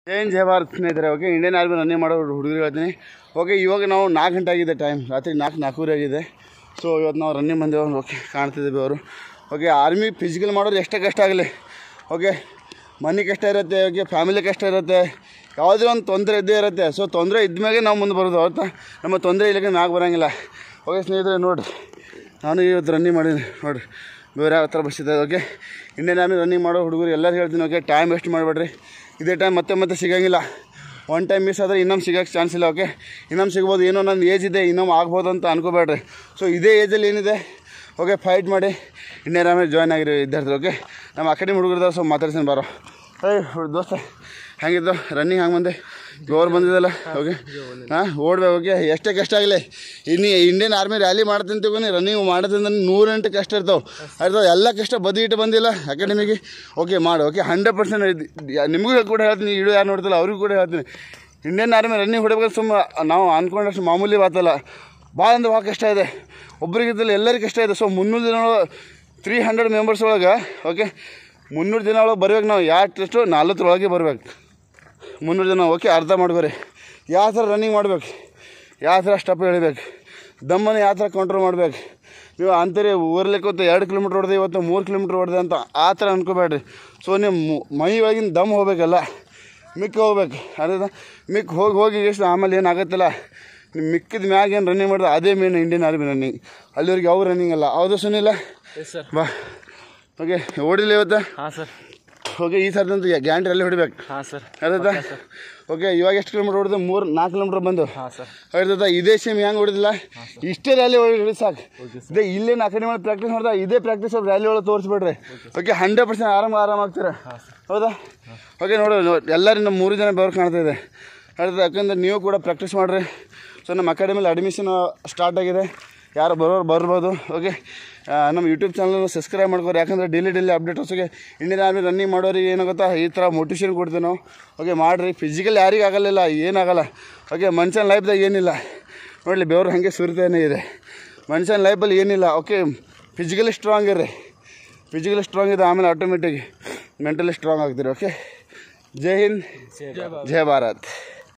ಜೈನ್ ಜಯ ಭಾರತ್ ಸ್ನೇಹಿತರೆ okay Indian army running ಮಾಡೋ ಹುಡುಗರು ಹೇಳ್ತೀನಿ ಓಕೆ ಇವಾಗ ನಾವು ನಾಲ್ಕು ಗಂಟೆ ಆಗಿದೆ ಟೈಮ್ ರಾತ್ರಿ ನಾಲ್ಕು ನಾಲ್ಕೂವರೆ ಆಗಿದೆ ಸೊ ಇವತ್ತು ನಾವು ರನ್ನಿಂಗ್ ಬಂದೇವು ಓಕೆ ಕಾಣ್ತಿದ್ದೀವಿ ಅವರು ಓಕೆ ಆರ್ಮಿ ಫಿಸಿಕಲ್ ಮಾಡೋದು ಎಷ್ಟೇ ಕಷ್ಟ ಆಗಲಿ ಓಕೆ ಮನೆ ಕಷ್ಟ ಇರುತ್ತೆ ಓಕೆ ಫ್ಯಾಮಿಲಿ ಕಷ್ಟ ಇರುತ್ತೆ ಯಾವುದೇ ಒಂದು ತೊಂದರೆ ಇದ್ದೇ ಇರುತ್ತೆ ಸೊ ತೊಂದರೆ ಇದ್ಮೇಲೆ ನಾವು ಮುಂದೆ ಬರೋದು ಅವತ್ತು ನಮ್ಮ ತೊಂದರೆ ಇಲ್ಲಕ್ಕೆ ಮ್ಯಾಗ ಬರೋಂಗಿಲ್ಲ ಓಕೆ ಸ್ನೇಹಿತರೆ ನೋಡಿರಿ ನಾನು ಇವತ್ತು ರನ್ನಿಂಗ್ ಮಾಡೀನಿ ನೋಡಿರಿ ಬೇರೆ ಯಾವ ಥರ ಬಸ್ಸಿದೆ ಓಕೆ ಇಂಡಿಯನ್ ಆರ್ಮಿ ರನ್ನಿಂಗ್ ಮಾಡೋ ಹುಡುಗರು ಎಲ್ಲರೂ ಹೇಳ್ತೀನಿ ಓಕೆ ಟೈಮ್ ವೇಸ್ಟ್ ಮಾಡಬೇಡ್ರಿ ಇದೇ ಟೈಮ್ ಮತ್ತೆ ಮತ್ತೆ ಸಿಗೋಂಗಿಲ್ಲ ಒನ್ ಟೈಮ್ ಮಿಸ್ ಆದರೆ ಇನ್ನೊಮ್ಮೆ ಸಿಗೋಕ್ಕೆ ಚಾನ್ಸ್ ಇಲ್ಲ ಓಕೆ ಇನ್ನೊಮ್ಮೆ ಸಿಗ್ಬೋದು ಏನೋ ನನ್ನ ಏಜ್ ಇದೆ ಇನ್ನೊಮ್ಮೆ ಆಗ್ಬೋದು ಅಂತ ಅನ್ಕೋಬೇಡ್ರಿ ಸೊ ಇದೇ ಏಜಲ್ಲಿ ಏನಿದೆ ಓಕೆ ಫೈಟ್ ಮಾಡಿ ಇಂಡಿಯನ್ ಆರ್ಮಿ ಜಾಯ್ನ್ ಆಗಿರೋ ವಿದ್ಯಾರ್ಥಿ ಓಕೆ ನಮ್ಮ ಅಕಾಡೆಮಿ ಹುಡುಗರ್ದಾರ ಸೊ ಮಾತಾಡ್ತೀನಿ ಬಾರೋ ಏಯ್ ಹುಡ್- ದೋಸ್ತ ಹೆಂಗಿದ್ದು ರನ್ನಿಂಗ್ ಹಂಗೆ ಬಂದೆ ಜೋರು ಬಂದಿದ್ದಲ್ಲ ಓಕೆ ಹಾಂ ಓಡ್ಬೇಕು ಓಕೆ ಎಷ್ಟೇ ಕಷ್ಟ ಆಗಲಿ ಇನ್ನು ಇಂಡಿಯನ್ ಆರ್ಮಿ ರ್ಯಾಲಿ ಮಾಡ್ತೀನಿ ತಗೊಂಡು ರನ್ನಿಂಗ್ ಮಾಡೋದ್ರಿಂದ ನೂರೆಂಟು ಕಷ್ಟ ಇರ್ತಾವೆ ಅರ್ತಾವೆ ಎಲ್ಲ ಕಷ್ಟ ಬದಿ ಇಟ್ಟು ಬಂದಿಲ್ಲ ಅಕಾಡೆಮಿಗೆ ಓಕೆ ಮಾಡು ಓಕೆ ಹಂಡ್ರೆಡ್ ಪರ್ಸೆಂಟ್ ನಿಮಗೂ ಕೂಡ ಹೇಳ್ತೀನಿ ಇಡು ಯಾರು ನೋಡ್ತಿಲ್ಲ ಅವ್ರಿಗೂ ಕೂಡ ಹೇಳ್ತೀನಿ ಇಂಡಿಯನ್ ಆರ್ಮಿ ರನ್ನಿಂಗ್ ಹೊಡಬೇಕಾದ್ರೆ ಸುಮ್ಮ ನಾವು ಅಂದ್ಕೊಂಡಷ್ಟು ಮಾಮೂಲಿ ಮಾತಲ್ಲ ಭಾಳ ಅಂದ್ರೆ ಭಾಳ ಕಷ್ಟ ಇದೆ ಒಬ್ರಿಗಿದ್ದಲ್ಲಿ ಎಲ್ಲರಿಗೂ ಕಷ್ಟ ಇದೆ ಸೊ ಮುನ್ನೂರು ದಿನ ತ್ರೀ ಹಂಡ್ರೆಡ್ ಮೆಂಬರ್ಸ್ ಒಳಗೆ ಓಕೆ ಮುನ್ನೂರು ದಿನ ಒಳಗೆ ಬರ್ಬೇಕು ನಾವು ಯಾಟಷ್ಟು ನಾಲ್ವತ್ತರೊಳಗೆ ಬರ್ಬೇಕು ಮುನ್ನೂರು ಜನ ಓಕೆ ಅರ್ಧ ಮಾಡ್ಬೇರಿ ಯಾವ ಥರ ರನ್ನಿಂಗ್ ಮಾಡ್ಬೇಕು ಯಾವ ಥರ ಸ್ಟೆಪ್ ಎಳಿಬೇಕು ದಮ್ಮನ್ನು ಯಾವ ಥರ ಕಂಟ್ರೋಲ್ ಮಾಡ್ಬೇಕು ನೀವು ಅಂತಾರೆ ಊರ್ಲಿಕ್ಕೆ ಹೊತ್ತು ಎರಡು ಕಿಲೋಮೀಟ್ರ್ ಹೊಡೆದೆ ಇವತ್ತು ಮೂರು ಕಿಲೋಮೀಟ್ರ್ ಹೊಡೆದೆ ಅಂತ ಆ ಥರ ಅನ್ಕೋಬೇಡ್ರಿ ಸೊ ನೀವು ಮು- ಮೈ ಒಳಗಿನ ದಮ್ ಹೋಗ್ಬೇಕಲ್ಲ ಮಿಕ್ಕ ಹೋಗ್ಬೇಕು ಅದ ಮಿಕ್ಕ ಹೋಗಿ ಹೋಗಿ ಎಷ್ಟು ಆಮೇಲೆ ಏನಾಗತ್ತಿಲ್ಲ ನೀವು ಮಿಕ್ಕಿದ ಮ್ಯಾಗ ಏನು ರನ್ನಿಂಗ್ ಮಾಡಿದ್ರೆ ಅದೇ ಮೇನ್ ಇಂಡಿಯನ್ ಆರ್ಮಿ ರನ್ನಿಂಗ್ ಅಲ್ಲಿವರೆಗೆ ಯಾವ ರನ್ನಿಂಗ್ ಅಲ್ಲ ಹೌದು ಸುನಿಲ್ಲ ಎಸ್ ಸರ್ ಬಾ ಓಕೆ ಓಡಿಲ್ಲ ಇವತ್ತು ಹಾಂ ಸರ್ ಓಕೆ ಈ ಸರ್ದಂತೂ ಗ್ಯಾಂಟ್ರಿ ಅಲ್ಲೇ ಹೊಡಿಬೇಕು ಹಾಂ ಸರ್ ಅರ್ಥ ಓಕೆ ಇವಾಗ ಎಷ್ಟು ಕಿಲೋಮೀಟ್ರ್ ಹೊಡೆದು ಮೂರು ನಾಲ್ಕು ಕಿಲೋಮೀಟ್ರ್ ಬಂದು ಹಾಂ ಸರ್ ಅರ್ಥ ಇದೇ ಸೇಮ್ ಹೆಂಗೆ ಹೊಡೆದಿಲ್ಲ ಇಷ್ಟೇ ರ್ಯಾಲಿ ಹೊಡಿ ಸಾಕು ಇದೇ ಇಲ್ಲೇನು ಅಕಾಡೆಮಿ ಮಾಡಿ ಪ್ರಾಕ್ಟೀಸ್ ಮಾಡ್ದೆ ಇದೇ ಪ್ರಾಕ್ಟೀಸ್ ರ್ಯಾಲಿ ಒಳಗೆ ತೋರಿಸ್ಬಿಡ್ರಿ ಓಕೆ ಹಂಡ್ರೆಡ್ ಪರ್ಸೆಂಟ್ ಆರಾಮ ಆರಾಮ ಆಗ್ತೀರ ಹೌದಾ ಓಕೆ ನೋಡು ಎಲ್ಲರೂ ನಮ್ಮ ಮೂರು ಜನ ಬೆವರು ಕಾಣ್ತಾ ಇದೆ ಅರ್ಥ ಯಾಕಂದ್ರೆ ನೀವು ಕೂಡ ಪ್ರಾಕ್ಟೀಸ್ ಮಾಡಿರಿ ಸೊ ನಮ್ಮ ಅಕಾಡೆಮಿಲಿ ಅಡ್ಮಿಷನ್ ಸ್ಟಾರ್ಟ್ ಆಗಿದೆ ಯಾರು ಬರೋರು ಬರ್ಬೋದು ಓಕೆ ನಮ್ಮ ಯೂಟ್ಯೂಬ್ ಚಾನಲ್ನ ಸಬ್ಸ್ಕ್ರೈಬ್ ಮಾಡ್ಕೋರಿ ಯಾಕಂದರೆ ಡೈಲಿ ಡೈಲಿ ಅಪ್ಡೇಟ್ ಹೊಸಗೆ ಇಂಡಿಯನ್ ಆರ್ಮಿ ರನ್ನಿಂಗ್ ಮಾಡೋರಿಗೆ ಏನಾಗುತ್ತಾ ಈ ಥರ ಮೋಟಿವೇಶನ್ ಕೊಡ್ತೀವಿ ನಾವು ಓಕೆ ಮಾಡಿರಿ ಫಿಸಿಕಲ್ ಯಾರಿಗೆ ಆಗಲಿಲ್ಲ ಏನಾಗಲ್ಲ ಓಕೆ ಮನುಷ್ಯನ ಲೈಫ್ದಾಗ ಏನಿಲ್ಲ ನೋಡಲಿ ಬೆವರು ಹಾಗೆ ಸುರಿತಾನೆ ಇದೆ ಮನುಷ್ಯನ ಲೈಫಲ್ಲಿ ಏನಿಲ್ಲ ಓಕೆ ಫಿಸಿಕಲಿ ಸ್ಟ್ರಾಂಗ್ ಇರ್ರಿ ಫಿಸಿಕಲಿ ಸ್ಟ್ರಾಂಗ್ ಇದೆ ಆಮೇಲೆ ಆಟೋಮೆಟಿಕ್ ಮೆಂಟಲಿ ಸ್ಟ್ರಾಂಗ್ ಆಗ್ತೀರಿ ಓಕೆ ಜೈ ಹಿಂದ್ ಜೈ ಭಾರತ್